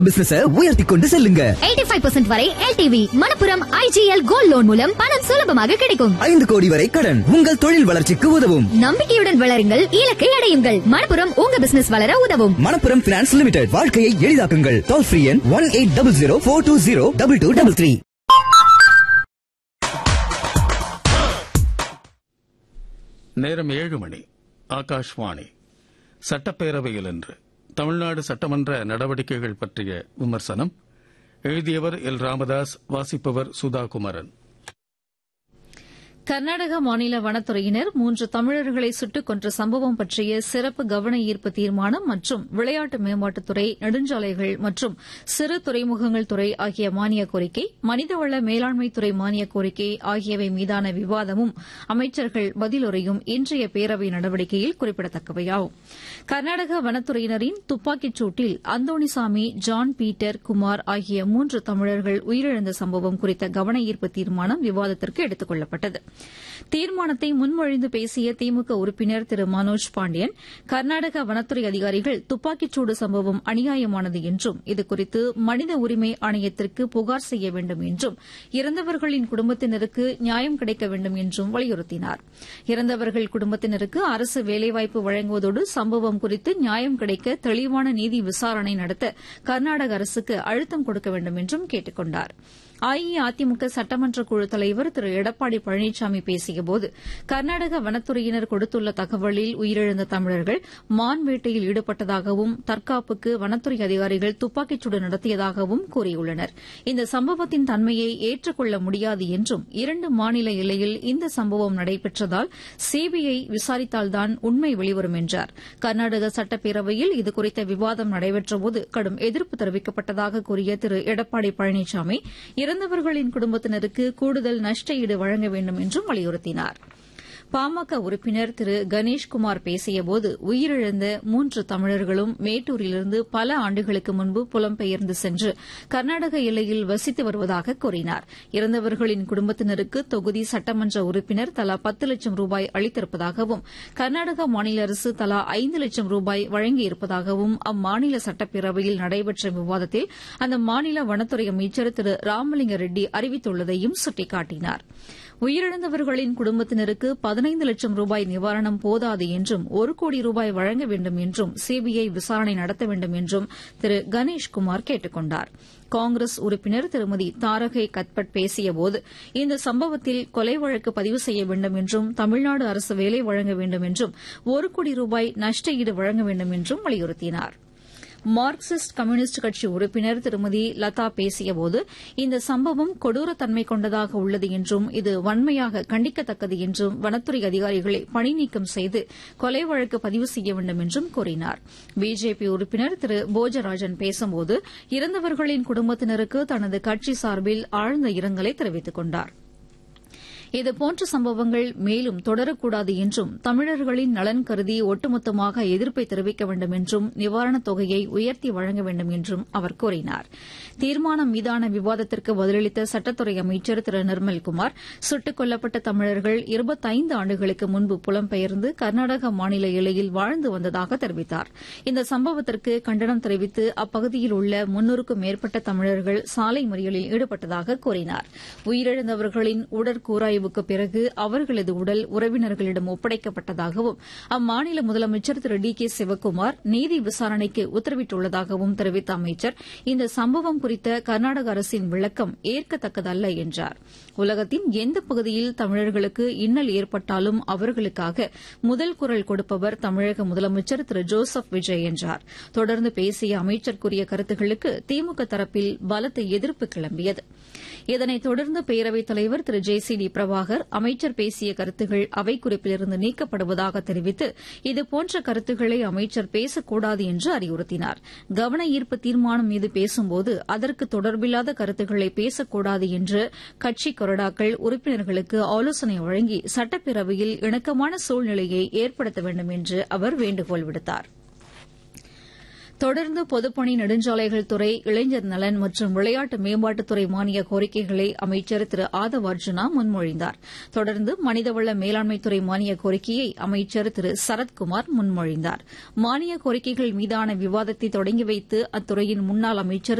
பிசினஸ உயர்த்தி கொண்டு செல்லுங்க எயிட்டி ஃபைவ் பர்சன்ட் வரை LTV Manappuram IGL gold loan மூலம் பணம் சுலபமாக கிடைக்கும் ஐந்து கோடி வரை கடன் உங்கள் தொழில் வளர்ச்சிக்கு உதவும் நம்பிக்கையுடன் வளருங்கள் இலக்கை அடையுங்கள் மணப்புரம் உங்க பிசினஸ் வளர உதவும் மணப்புரம் பினான்ஸ் லிமிடெட் வாழ்க்கையை எளிதாக்குங்கள் டோல் ஃப்ரீ எண் one eight double zero four two zero double two double three நேரம் ஏழு மணி ஆகாஷ்வாணி சட்டப்பேரவையில் இன்று தமிழ்நாடு சட்டமன்ற நடவடிக்கைகள் பற்றிய விமர்சனம் எழுதியவர் எல் ராமதாஸ் வாசிப்பவர் சுதா குமரன் கர்நாடக மாநில வனத்துறையினர் மூன்று தமிழர்களை சுட்டுக் கொன்ற சம்பவம் பற்றிய சிறப்பு கவன ஈர்ப்பு தீர்மானம் மற்றும் விளையாட்டு மேம்பாட்டுத்துறை நெடுஞ்சாலைகள் மற்றும் சிறு துறைமுகங்கள் துறை ஆகிய மானிய கோரிக்கை மனிதவள மேலாண்மைத்துறை மானிய கோரிக்கை ஆகியவை மீதான விவாதமும் அமைச்சர்கள் பதிலுரையும் இன்றைய பேரவை நடவடிக்கையில் குறிப்பிடத்தக்கவையாகும் கர்நாடக வனத்துறையினரின் துப்பாக்கிச் சூட்டில் அந்தோணிசாமி ஜான் பீட்டர் குமார் ஆகிய மூன்று தமிழர்கள் உயிரிழந்த சம்பவம் குறித்த கவன ஈர்ப்பு தீர்மானம் விவாதத்திற்கு எடுத்துக் கொள்ளப்பட்டது தீர்மானத்தை முன்மொழிந்து பேசிய திமுக உறுப்பினர் திரு மனோஜ் பாண்டியன் கர்நாடக வனத்துறை அதிகாரிகள் துப்பாக்கிச்சூடு சம்பவம் அநியாயமானது என்றும் இதுகுறித்து மனித உரிமை ஆணையத்திற்கு புகார் செய்ய வேண்டும் என்றும் இறந்தவர்களின் குடும்பத்தினருக்கு நியாயம் கிடைக்க வேண்டும் என்றும் வலியுறுத்தினார் இறந்தவர்கள் குடும்பத்தினருக்கு அரசு வேலைவாய்ப்பு வழங்குவதோடு சம்பவம் குறித்து நியாயம் கிடைக்க தெளிவான நீதி விசாரணை நடத்த கர்நாடக அரசுக்கு அழுத்தம் கொடுக்க வேண்டும் என்றும் கேட்டுக் கொண்டாா் அஇஅதிமுக சட்டமன்ற குழு தலைவர் திரு எடப்பாடி பழனிசாமி பேசியபோது கர்நாடக வனத்துறையினர் கொடுத்துள்ள தகவலில் உயிரிழந்த தமிழர்கள் மான் வேட்டையில் ஈடுபட்டதாகவும் தற்காப்புக்கு வனத்துறை அதிகாரிகள் துப்பாக்கிச்சூடு நடத்தியதாகவும் கூறியுள்ளனர் இந்த சம்பவத்தின் தன்மையை ஏற்றுக்கொள்ள முடியாது என்றும் இரண்டு மாநில எல்லையில் இந்த சம்பவம் நடைபெற்றதால் சிபிஐ விசாரித்தால்தான் உண்மை வெளிவரும் என்றார் கர்நாடக சட்டப்பேரவையில் இதுகுறித்த விவாதம் நடைபெற்றபோது கடும் எதிர்ப்பு தெரிவிக்கப்பட்டதாக கூறிய திரு எடப்பாடி பழனிசாமி இறந்தவர்களின் குடும்பத்தினருக்கு கூடுதல் நஷ்ட ஈடு வழங்க வேண்டும் என்றும் வலியுறுத்தினார் பாமக உறுப்பினர் திரு கணேஷ்குமார் பேசியபோது உயிரிழந்த மூன்று தமிழர்களும் மேட்டூரிலிருந்து பல ஆண்டுகளுக்கு முன்பு புலம்பெயர்ந்து சென்று கர்நாடக எல்லையில் வசித்து வருவதாக கூறினார் இறந்தவர்களின் குடும்பத்தினருக்கு தொகுதி சட்டமன்ற உறுப்பினர் தலா பத்து லட்சம் ரூபாய் அளித்திருப்பதாகவும் கர்நாடக மாநில அரசு தலா ஐந்து லட்சம் ரூபாய் வழங்கியிருப்பதாகவும் அம்மாநில சட்டப்பேரவையில் நடைபெற்ற விவாதத்தில் அந்த மாநில வனத்துறை அமைச்சர் திரு ராமலிங்க ரெட்டி அறிவித்துள்ளதையும் சுட்டிக்காட்டினார் உயிரிழந்தவர்களின் குடும்பத்தினருக்கு பதினைந்து லட்சம் ரூபாய் நிவாரணம் போதாது என்றும் ஒரு கோடி ரூபாய் வழங்க வேண்டும் என்றும் சிபிஐ விசாரணை நடத்த வேண்டும் என்றும் திரு கணேஷ்குமார் கேட்டுக் கொண்டார் காங்கிரஸ் உறுப்பினர் திருமதி தாரகை கத்பட் பேசியபோது இந்த சம்பவத்தில் கொலை வழக்கு பதிவு செய்ய வேண்டும் என்றும் தமிழ்நாடு அரசு வேலை வழங்க வேண்டும் என்றும் ஒரு கோடி ரூபாய் நஷ்ட ஈடு வழங்க வேண்டும் என்றும் வலியுறுத்தினாா் மார்க்சிஸ்ட் கம்யூனிஸ்ட் கட்சி உறுப்பினர் திருமதி லதா பேசியபோது இந்த சம்பவம் கொடூரத்தன்மை கொண்டதாக உள்ளது என்றும் இது வன்மையாக கண்டிக்கத்தக்கது என்றும் வனத்துறை அதிகாரிகளை பணி நீக்கம் செய்து கொலை வழக்கு பதிவு செய்ய வேண்டும் என்றும் கூறினார் பிஜேபி உறுப்பினர் திரு போஜராஜன் பேசும்போது இறந்தவர்களின் குடும்பத்தினருக்கு தனது கட்சி சார்பில் ஆழ்ந்த இரங்கலை தெரிவித்துக் கொண்டாா் இதுபோன்ற சம்பவங்கள் மேலும் தொடரக்கூடாது என்றும் தமிழர்களின் நலன் கருதி ஒட்டுமொத்தமாக எதிர்ப்பை தெரிவிக்க வேண்டும் என்றும் நிவாரணத் தொகையை உயர்த்தி வழங்க வேண்டும் என்றும் அவர் கூறினார் தீர்மானம் மீதான விவாதத்திற்கு பதிலளித்த சட்டத்துறை அமைச்சர் திரு நிர்மல்குமார் சுட்டுக் கொல்லப்பட்ட தமிழர்கள் இருபத்தைந்து ஆண்டுகளுக்கு முன்பு புலம்பெயர்ந்து கர்நாடக மாநில எல்லையில் வாழ்ந்து வந்ததாக தெரிவித்தார் இந்த சம்பவத்திற்கு கண்டனம் தெரிவித்து அப்பகுதியில் உள்ள முன்னூறுக்கும் மேற்பட்ட தமிழர்கள் சாலை மறியலில் ஈடுபட்டதாக கூறினார் உயிரிழந்தவர்களின் உடற்கூறாய்வு ஆய்வுக்கு பிறகு அவர்களது உடல் உறவினர்களிடம் ஒப்படைக்கப்பட்டதாகவும் அம்மாநில முதலமைச்சர் திரு டி கே சிவக்குமார் நீதி விசாரணைக்கு உத்தரவிட்டுள்ளதாகவும் தெரிவித்த அமைச்சர் இந்த சம்பவம் குறித்த கர்நாடக அரசின் விளக்கம் ஏற்கத்தக்கதல்ல என்றார் உலகத்தின் எந்த பகுதியில் தமிழர்களுக்கு இன்னல் ஏற்பட்டாலும் அவர்களுக்காக முதல் குரல் கொடுப்பவர் தமிழக முதலமைச்சர் திரு ஜோசப் விஜய் என்றார் தொடர்ந்து பேசிய அமைச்சர் கூறிய கருத்துக்களுக்கு திமுக தரப்பில் பலத்த எதிர்ப்பு கிளம்பியது இதனைத் தொடர்ந்து பேரவைத் தலைவர் திரு ஜே சி டி பிரபாகர் அமைச்சர் பேசிய கருத்துகள் அவை குறிப்பிலிருந்து நீக்கப்படுவதாக தெரிவித்து இதுபோன்ற கருத்துக்களை அமைச்சர் பேசக்கூடாது என்று அறிவுறுத்தினார் கவன ஈர்ப்பு தீர்மானம் மீது பேசும்போது அதற்கு தொடர்பில்லாத கருத்துக்களை பேசக்கூடாது என்று கட்சி கொறடாக்கள் உறுப்பினர்களுக்கு ஆலோசனை வழங்கி சட்டப்பேரவையில் இணக்கமான சூழ்நிலையை ஏற்படுத்த வேண்டும் என்று அவர் வேண்டுகோள் விடுத்தாா் தொடர்ந்து பொதுப்பணி நெடுஞ்சாலைகள் துறை இளைஞர் நலன் மற்றும் விளையாட்டு மேம்பாட்டுத்துறை மானிய கோரிக்கைகளை அமைச்சர் திரு ஆதவ் அர்ஜுனா முன்மொழிந்தார் தொடர்ந்து மனிதவள மேலாண்மைத்துறை மானிய கோரிக்கையை அமைச்சர் திரு சரத்குமார் முன்மொழிந்தார் மானிய கோரிக்கைகள் மீதான விவாதத்தை தொடங்கி வைத்து அத்துறையின் முன்னாள் அமைச்சர்